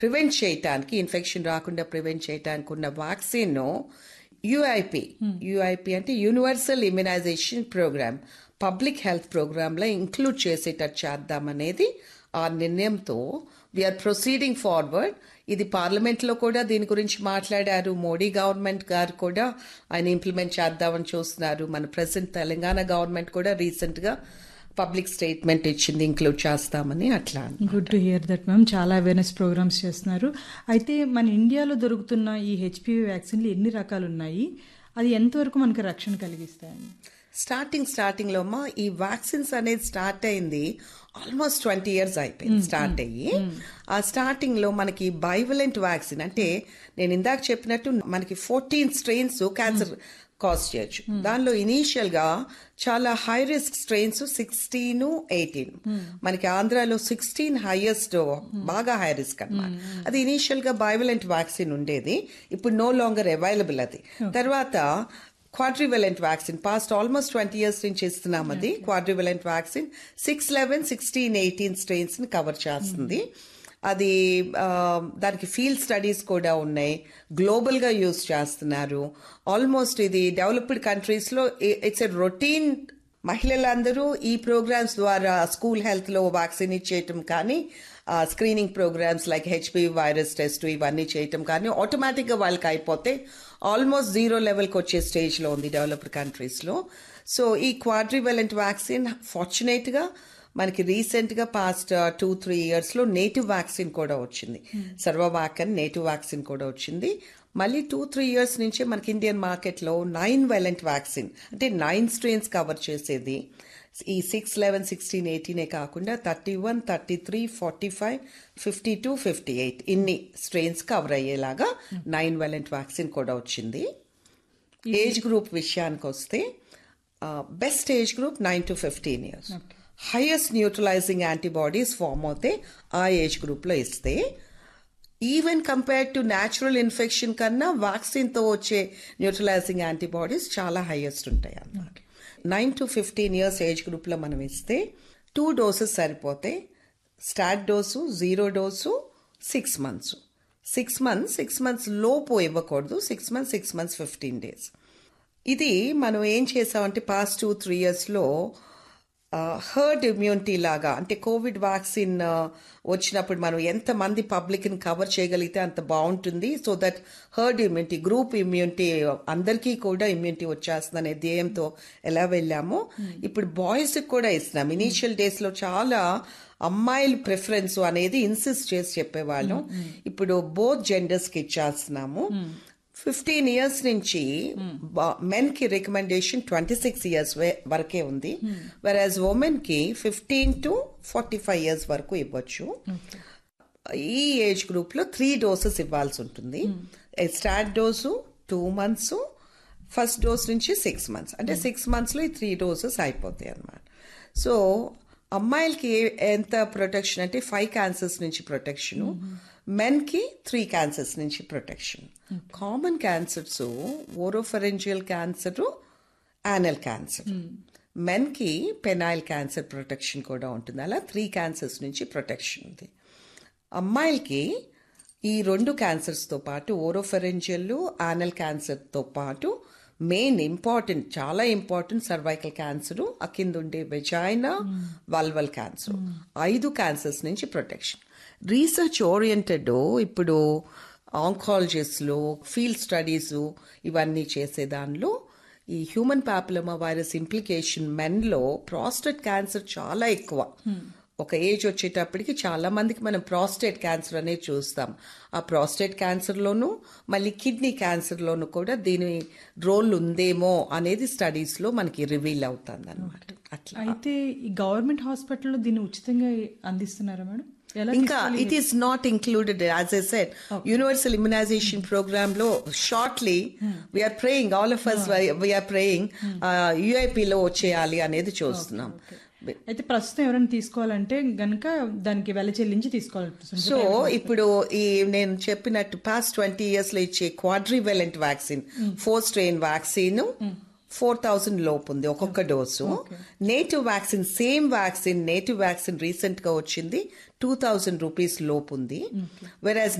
prevent చేయటానికి infection రాకుండా prevent చేయటానికి ఉన్న వ్యాక్సిన్ యుఐపి యుఐపి అంటే universal immunization programme public health programme లో ఇంక్లూడ్ చేసేటట్టు చేద్దామనేది ఆ నిర్ణయంతో వీఆర్ ప్రొసీడింగ్ ఫార్వర్డ్ ఇది పార్లమెంట్ లో కూడా దీని గురించి మాట్లాడారు మోడీ గవర్నమెంట్ గారు కూడా ఆయన ఇంప్లిమెంట్ చేద్దామని చూస్తున్నారు మన ప్రెసెంట్ తెలంగాణ గవర్నమెంట్ కూడా రీసెంట్ గా పబ్లిక్ స్టేట్మెంట్ ఇచ్చింది ఇంక్లూడ్ చేస్తామని అట్లా good to hear that ma'am చాలా అవేర్నెస్ ప్రోగ్రామ్స్ చేస్తున్నారు అయితే మన ఇండియాలో దొరుకుతున్న ఈ హెచ్పివి వ్యాక్సిన్లు ఎన్ని రకాలు ఉన్నాయి అది ఎంతవరకు మనకు రక్షణ కలిగిస్తాయండి స్టార్టింగ్ స్టార్టింగ్ లో అమ్మా ఈ వ్యాక్సిన్స్ అనేది స్టార్ట్ అయింది ఆల్మోస్ట్ ట్వంటీ ఇయర్స్ అయిపోయింది స్టార్ట్ అయ్యి ఆ స్టార్టింగ్ లో మనకి బైవలెంట్ వ్యాక్సిన్ అంటే నేను ఇందాక చెప్పినట్టు మనకి ఫోర్టీన్ స్ట్రెయిన్స్ క్యాన్సర్ కాజ్ చేయొచ్చు దానిలో ఇనీషియల్ గా చాలా high risk strains sixteen eighteen మనకి ఆంధ్రాలో సిక్స్టీన్ హైయెస్ట్ బాగా హై రిస్క్ అన్నమాట అది ఇనీషియల్ గా బైవలెంట్ వ్యాక్సిన్ ఉండేది ఇప్పుడు నో లాంగర్ అవైలబుల్ అది తర్వాత quadrivalent vaccine past almost twenty years నుంచి ఇస్తున్నాం అది quadrivalent vaccine six eleven sixteen eighteen strains ని కవర్ చేస్తుంది అది ఆ, దానికి ఫీల్డ్ స్టడీస్ కూడా ఉన్నాయి గ్లోబల్ గా యూజ్ చేస్తున్నారు ఆల్మోస్ట్ ఇది డెవలప్డ్ కంట్రీస్ లో ఇట్స్ ఎ రొటీన్ మహిళలందరూ ఈ ప్రోగ్రామ్స్ ద్వారా స్కూల్ హెల్త్ లో వ్యాక్సిన్ ఇచ్చేయటం కానీ screening programmes like HP virus test ఇవన్నీ చేయటం కానీ ఆటోమేటిక్ గా వాళ్ళకి అయిపోతే ఆల్మోస్ట్ జీరో లెవెల్కి వచ్చే స్టేజ్ లో ఉంది డెవలప్డ్ కంట్రీస్ లో సో ఈ క్వాడ్రివెలెంట్ వ్యాక్సిన్ ఫార్చునేట్ గా మనకి రీసెంట్ గా పాస్ట్ టూ త్రీ ఇయర్స్ లో నేటివ్ వ్యాక్సిన్ కూడా వచ్చింది సర్వవాక్ అని నేటివ్ వ్యాక్సిన్ కూడా వచ్చింది మళ్ళీ టూ త్రీ ఇయర్స్ నుంచే మనకి ఇండియన్ మార్కెట్ లో నైన్ వైలెంట్ వ్యాక్సిన్ అంటే నైన్ స్ట్రెయిన్స్ కవర్ చేసేది ఈ సిక్స్ లెవెన్ సిక్స్టీన్ ఎయిటీనే కాకుండా thirty one thirty three forty five fifty two fifty eight ఇన్ని స్ట్రెయిన్స్ కవర్ అయ్యేలాగా నైన్ వైలెంట్ వ్యాక్సిన్ కూడా వచ్చింది ఏజ్ గ్రూప్ విషయానికి వస్తే best age group nine to fifteen years highest neutralizing antibodies form అవుతే ఆ ఏజ్ గ్రూప్ లో ఇస్తే even compare to natural infection కన్నా vaccine తో వచ్చే న్యూట్రలైజింగ్ యాంటీబాడీస్ చాలా హైయెస్ట్ ఉంటాయి అన్నమాట nine to fifteen years age group లో మనం ఇస్తే టూ డోసెస్ సరిపోతాయి start dose zero dose six months six months six months లోపు ఇవ్వకూడదు six months six months fifteen days ఇది మనం ఏం చేసామంటే పాస్ట్ టూ త్రీ ఇయర్స్లో హర్డ్ ఇమ్యూనిటీ లాగా అంటే కోవిడ్ వ్యాక్సిన్ వచ్చినప్పుడు మనం ఎంత మంది పబ్లిక్ ని కవర్ చేయగలిగితే అంత బాగుంటుంది so that herd immunity group immunity అందరికీ కూడా ఇమ్యూనిటీ వచ్చేస్తుందనే ధ్యేయంతో ఎలా వెళ్ళామో ఇప్పుడు బాయ్స్ కూడా ఇస్తున్నాం ఇనీషియల్ డేస్ లో చాలా అమ్మాయిల ప్రిఫరెన్స్ అనేది ఇన్సిస్ట్ చేసి చెప్పేవాళ్ళం ఇప్పుడు బోత్ జెండర్స్ కి ఇచ్చేస్తున్నాము ఫిఫ్టీన్ ఇయర్స్ నుంచి మెన్ కి రికమెండేషన్ ట్వంటీ సిక్స్ ఇయర్స్ వరకే ఉంది వెరాజ్ ఉమెన్ కి fifteen to forty five years వరకు ఇవ్వచ్చు ఈ ఏజ్ గ్రూప్ లో త్రీ డోసెస్ ఇవ్వాల్సి ఉంటుంది start dose two months first dose నుంచి సిక్స్ మంత్స్ అంటే సిక్స్ మంత్స్ లో ఈ త్రీ డోసెస్ అయిపోతాయి అన్నమాట సో అమ్మాయిలకి ఏ- ఎంత ప్రొటెక్షన్ అంటే ఫైవ్ క్యాన్సర్స్ నుంచి ప్రొటెక్షన్ మెన్ కి త్రీ క్యాన్సర్స్ నుంచి protection common cancers oropharyngeal cancer anal cancer men కి పెనాయిల్ క్యాన్సర్ ప్రొటెక్షన్ కూడా ఉంటుంది అలా త్రీ క్యాన్సర్స్ నుంచి ప్రొటెక్షన్ ఉంది అమ్మాయిలకి ఈ రెండు క్యాన్సర్స్ తో పాటు ఓరోఫెరెంజియల్ యానల్ క్యాన్సర్ తో పాటు మెయిన్ ఇంపార్టెంట్ చాలా ఇంపార్టెంట్ సర్వైకల్ క్యాన్సర్ ఆ కింద ఉండే వెజైనా వల్వల్ క్యాన్సర్ ఐదు క్యాన్సర్స్ నుంచి ప్రొటెక్షన్ రీసెర్చ్ ఓరియంటెడ్ ఇప్పుడు ఆంకాలజిస్ట్లో ఫీల్డ్ స్టడీస్ ఇవన్నీ చేసే దానిలో ఈ హ్యూమన్ పాపులమా వైరస్ ఇంప్లికేషన్ మెన్లో ప్రాస్టేట్ క్యాన్సర్ చాలా ఎక్కువ ఒక ఏజ్ వచ్చేటప్పటికి చాలా మందికి మనం ప్రాస్టేట్ క్యాన్సర్ అనేది చూస్తాం ఆ ప్రాస్టేట్ క్యాన్సర్లోను మళ్ళీ కిడ్నీ క్యాన్సర్లోను కూడా దీని రోల్ ఉందేమో అనేది స్టడీస్లో మనకి రివీల్ అవుతుంది అనమాట అట్లా అయితే ఈ గవర్నమెంట్ హాస్పిటల్లో దీన్ని ఉచితంగా అందిస్తున్నారా మేడం ఎలా ఇంకా it is not included as a set universal immunization programme లో shortly we're praying all of us we're praying యుఐపిలో వచ్చేయాలి అనేది చూస్తున్నాం అయితే ప్రస్తుతం ఎవరైనా తీసుకోవాలంటే గనక దానికి వెల చెల్లించి తీసుకోవాలి సో ఇప్పుడు ఈ నేను చెప్పినట్టు పాస్ట్ ట్వంటీ ఇయర్స్ లో ఇచ్చే quadrivalent vaccine four strain vaccine four thousand లోపు ఉంది ఒక్కొక్క dose native vaccine same vaccine native vaccine recent గా వచ్చింది టూ థౌజండ్ రూపీస్ లోపు ఉంది వెరాజ్